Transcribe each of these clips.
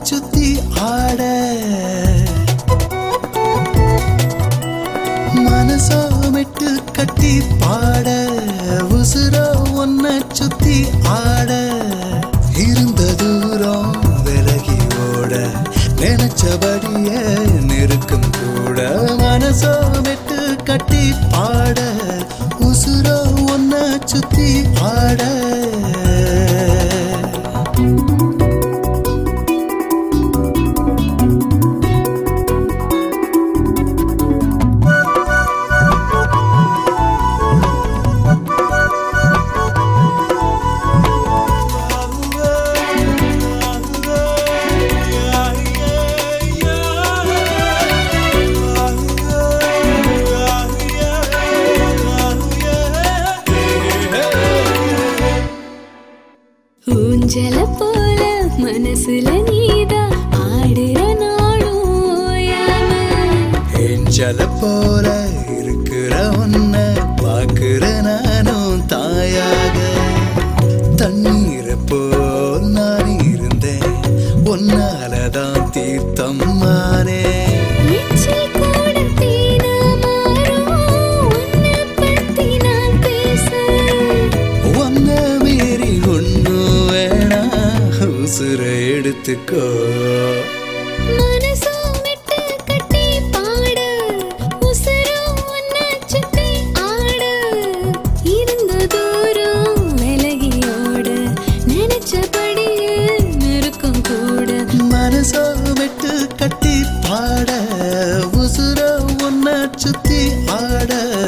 சுத்தி ஆட மனசோ மெட்டு கட்டி பாட உசுரோ ஒன்ன சுத்தி ஆட இருந்த தூரம் விலகி ஓட நினைச்சபடியே நெருக்கம் கூட மனசோ மெட்டு கட்டி பாட உசுரோ ஒன்ன சுத்தி ஆட ஊஞ்சல போல மனசுல நீதா ஆடுற நாளும் ஓயாம ஏஞ்சல போல இருக்கிற உன்ன பாக்குற நானும் தாயாக தண்ணீரை போல் நான் இருந்தேன் உன்னாலதான் தீர்த்தம் மானே எச்சில் கூட தேனா மாறும் உன்னை பத்தி நான் பேச ஒன்ன மீறி ஒன்னும் வேணா உசுரை எடுத்துக்கோ மனசோ மெட்டு கட்டி பாட உசுரோ உன்னை சுத்தி ஆட இருந்த தூரம் விலகியோட நினைச்சபடியே நெருக்கம் கூட மனசோ விட்டு கட்டி பாட உசுர ஒன்ன சுத்தி ஆட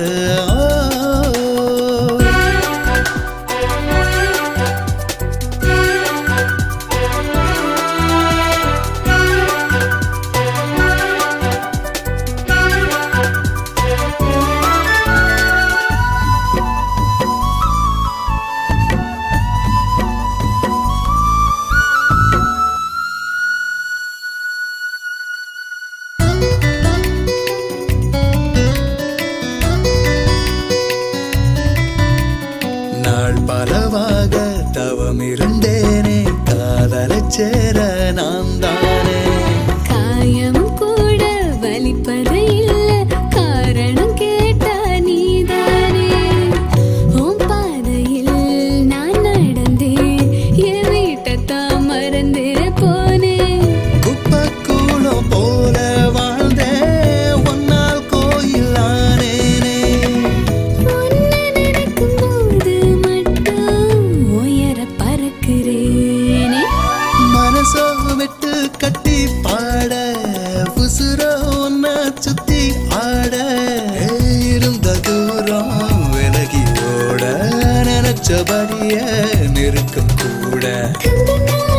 நாள் பலவாக தவம் இருந்தேனே காதலை சேர நான் தானே காயம் கூட வலிப்பது இல்ல காரணம் கேட்டா நீதானே உன் பாதையில் நான் நடந்தேன் என் வீட்டைத்தான் மறந்துட போனேன் குப்பக்கூளம் போல வாழ்ந்தேன் ஒன்னால் கோயில் ஆனேனே உன்னை நினைக்கும் போது மட்டும் உயர பறக்கிறேனே மனசோ விட்டு கட்டி பாட உசுர ஒன்ன சுத்தி ஆட இருந்த தூரம் விலகி ஓட நினைச்சபடிய நெருக்கம் கூட கந்தனா